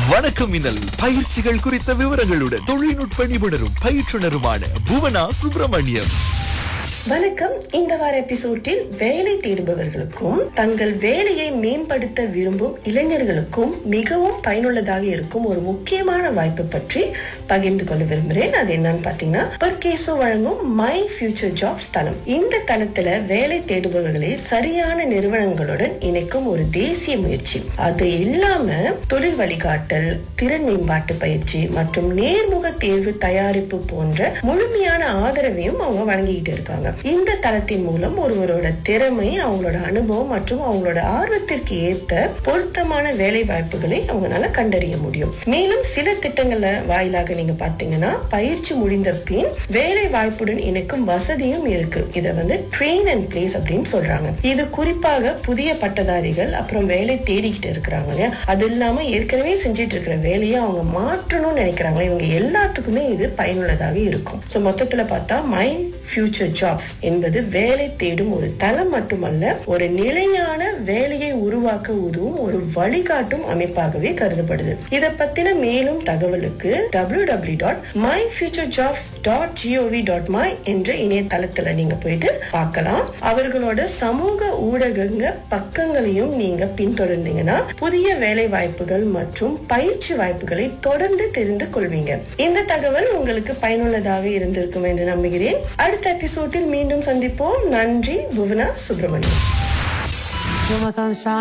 வணக்கம் மின்னல் பயிற்சிகள் குறித்த விவரங்களுடன் தொழில்நுட்ப நிபுணரும் பயிற்றுனருமான புவனா சுப்பிரமணியம் வணக்கம் இந்த வார எபிசோட்டில் வேலை தேடுபவர்களுக்கும் தங்கள் வேலையை மேம்படுத்த விரும்பும் இளைஞர்களுக்கும் மிகவும் பயனுள்ளதாக இருக்கும் ஒரு முக்கியமான வாய்ப்பு பற்றி பகிர்ந்து கொள்ள விரும்புகிறேன் அது என்னன்னு பாத்தீங்கன்னா பர்கேசோ வழங்கும் மை ஃபியூச்சர் ஜாப்ஸ் தளம் இந்த தளத்துல வேலை தேடுபவர்களை சரியான நிறுவனங்களுடன் இணைக்கும் ஒரு தேசிய முயற்சி அது இல்லாம தொழில் வழிகாட்டல் திறன் மேம்பாட்டு பயிற்சி மற்றும் நேர்முக தேர்வு தயாரிப்பு போன்ற முழுமையான ஆதரவையும் அவங்க வழங்கிட்டு இருக்காங்க இந்த தளத்தின் மூலம் ஒருவரோட திறமை அவங்களோட அனுபவம் மற்றும் அவங்களோட ஆர்வத்திற்கு ஏற்ற பொருத்தமான வேலை வாய்ப்புகளை அவங்களால கண்டறிய முடியும் மேலும் சில திட்டங்கள்ல வாயிலாக நீங்க பாத்தீங்கன்னா பயிற்சி முடிந்த பின் வேலை வாய்ப்புடன் இணைக்கும் வசதியும் இருக்கு இதை வந்து ட்ரெயின் அண்ட் பிளேஸ் அப்படின்னு சொல்றாங்க இது குறிப்பாக புதிய பட்டதாரிகள் அப்புறம் வேலை தேடிக்கிட்டு இருக்கிறாங்க இல்லையா அது இல்லாம ஏற்கனவே செஞ்சிட்டு இருக்கிற வேலையை அவங்க மாற்றணும்னு நினைக்கிறாங்க இவங்க எல்லாத்துக்குமே இது பயனுள்ளதாக இருக்கும் சோ மொத்தத்துல பார்த்தா மை ஃபியூச்சர் ஜாப்ஸ் என்பது வேலை தேடும் ஒரு தளம் மட்டுமல்ல ஒரு நிலையான வேலையை உருவாக்க உதவும் ஒரு வழிகாட்டும் அமைப்பாகவே கருதப்படுது இதை பத்தின மேலும் தகவலுக்கு W W dot my future jobs dot gov dot my என்ற இணையதளத்துல நீங்க போயிட்டு பார்க்கலாம் அவர்களோட சமூக ஊடகங்க பக்கங்களையும் நீங்க பின்தொடர்ந்தீங்கன்னா புதிய வேலை வாய்ப்புகள் மற்றும் பயிற்சி வாய்ப்புகளை தொடர்ந்து தெரிந்து கொள்வீங்க இந்த தகவல் உங்களுக்கு பயனுள்ளதாக இருந்திருக்கும் என்று நம்புகிறேன் அடுத்த எபிசோட்டில் மீண்டும் சந்திப்போம் நன்றி Bhuvana Subramaniam You're my sunshine.